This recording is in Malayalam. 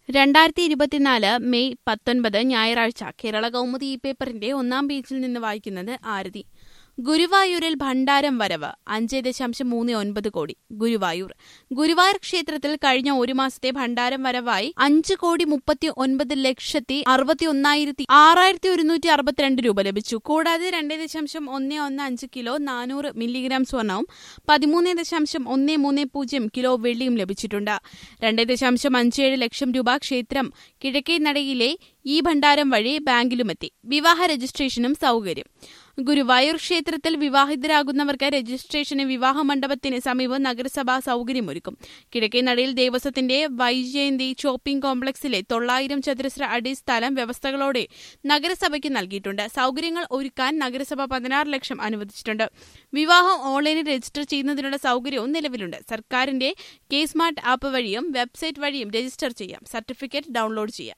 രണ്ടായിരത്തി ഇരുപത്തിനാല് മെയ് പത്തൊൻപത് ഞായറാഴ്ച കേരള കൗമുദി ഈ പേപ്പറിന്റെ ഒന്നാം പേജിൽ നിന്ന് വായിക്കുന്നത് ആരതി ഗുരുവായൂരിൽ ഭണ്ഡാരം വരവ് അഞ്ച് ദശാംശം മൂന്ന് ഒൻപത് കോടി ഗുരുവായൂർ ഗുരുവായൂർ ക്ഷേത്രത്തിൽ കഴിഞ്ഞ ഒരു മാസത്തെ ഭണ്ഡാരം വരവായി അഞ്ച് കോടി മുപ്പത്തി ഒൻപത് ലക്ഷത്തി അറുപത്തി ഒന്നായിരത്തി ആറായിരത്തി ഒരുന്നൂറ്റി അറുപത്തിരണ്ട് രൂപ ലഭിച്ചു കൂടാതെ രണ്ട് ദശാംശം ഒന്ന് ഒന്ന് അഞ്ച് കിലോ നാനൂറ് മില്ലിഗ്രാം സ്വർണവും പതിമൂന്ന് ദശാംശം ഒന്ന് മൂന്ന് പൂജ്യം കിലോ വെള്ളിയും ലഭിച്ചിട്ടുണ്ട് രണ്ട് ദശാംശം അഞ്ച് ഏഴ് ലക്ഷം രൂപ ക്ഷേത്രം കിഴക്കേ നടയിലെ ഈ ഭണ്ഡാരം വഴി ബാങ്കിലുമെത്തി വിവാഹ രജിസ്ട്രേഷനും സൗകര്യം ഗുരുവായൂർ ക്ഷേത്രത്തിൽ വിവാഹിതരാകുന്നവർക്ക് രജിസ്ട്രേഷന് വിവാഹ മണ്ഡപത്തിന് സമീപം നഗരസഭ സൗകര്യമൊരുക്കും കിഴക്കേ നടയിൽ ദേവസ്വത്തിന്റെ വൈജയന്തി ഷോപ്പിംഗ് കോംപ്ലക്സിലെ തൊള്ളായിരം ചതുരശ്ര അടി സ്ഥലം വ്യവസ്ഥകളോടെ നഗരസഭയ്ക്ക് നൽകിയിട്ടുണ്ട് സൗകര്യങ്ങൾ ഒരുക്കാൻ നഗരസഭ പതിനാറ് ലക്ഷം അനുവദിച്ചിട്ടുണ്ട് വിവാഹം ഓൺലൈനിൽ രജിസ്റ്റർ ചെയ്യുന്നതിനുള്ള സൗകര്യവും നിലവിലുണ്ട് സർക്കാരിന്റെ കെ സ്മാർട്ട് ആപ്പ് വഴിയും വെബ്സൈറ്റ് വഴിയും രജിസ്റ്റർ ചെയ്യാം സർട്ടിഫിക്കറ്റ് ഡൗൺലോഡ് ചെയ്യാം